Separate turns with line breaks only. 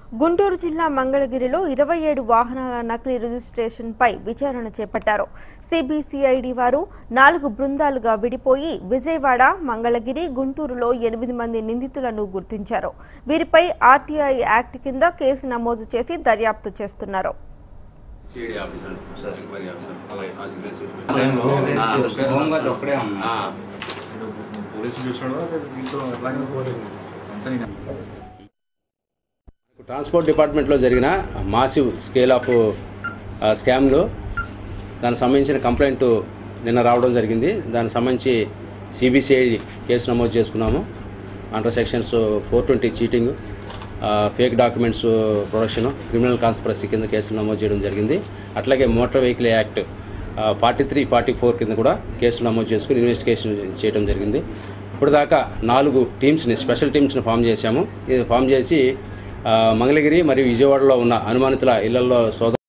గుంటూరు జిల్లా మంగళగిరిలో ఇరవై ఏడు వాహనాల నకిలీ రిజిస్ట్రేషన్పై విచారణ చేపట్టారు సిబిసిఐడి వారు నాలుగు బృందాలుగా విడిపోయి విజయవాడ మంగళగిరి గుంటూరులో ఎనిమిది మంది నిందితులను గుర్తించారు వీరిపై ఆర్టీఐ యాక్ట్ కింద కేసు నమోదు చేసి దర్యాప్తు చేస్తున్నారు
CID officer sir enquiry officer ఆ సిగ్నేచర్
టైంలో
ఆ, అతని పేరు
హోమ్
రాసుకో.
గార్డ్ ఒక్కడే ఉన్నాడు.
ఆ,
పోలీసులు చూసాడు వీళ్ళతో ఎట్లాగే పోలేదు అంతా నేను
ట్రాన్స్పోర్ట్ డిపార్ట్మెంట్లో జరిగిన మాసివ్ స్కేల్ ఆఫ్ ఆ, స్కామ్లో దానికి సంబంధించిన కంప్లైంట్ నిన్న రావడం జరిగింది దానికి సంబంధించి సిబిసిఐ కేసు నమోదు చేసుకున్నాము under sections four twenty cheating fake documents production criminal conspiracy కింద కేసులు నమోదు చేయడం జరిగింది అట్లాగే motor vehicle act forty three forty four కింద కూడా కేసులు నమోదు చేసుకుని ఇన్వెస్టిగేషన్ చేయడం జరిగింది ఇప్పటిదాకా నాలుగు టీమ్స్ని స్పెషల్ టీమ్స్ని ఫామ్ చేశాము ఇది ఫామ్ చేసి ఆ, మంగళగిరి మరియు విజయవాడలో ఉన్న అనుమానితుల ఇళ్లలో సోద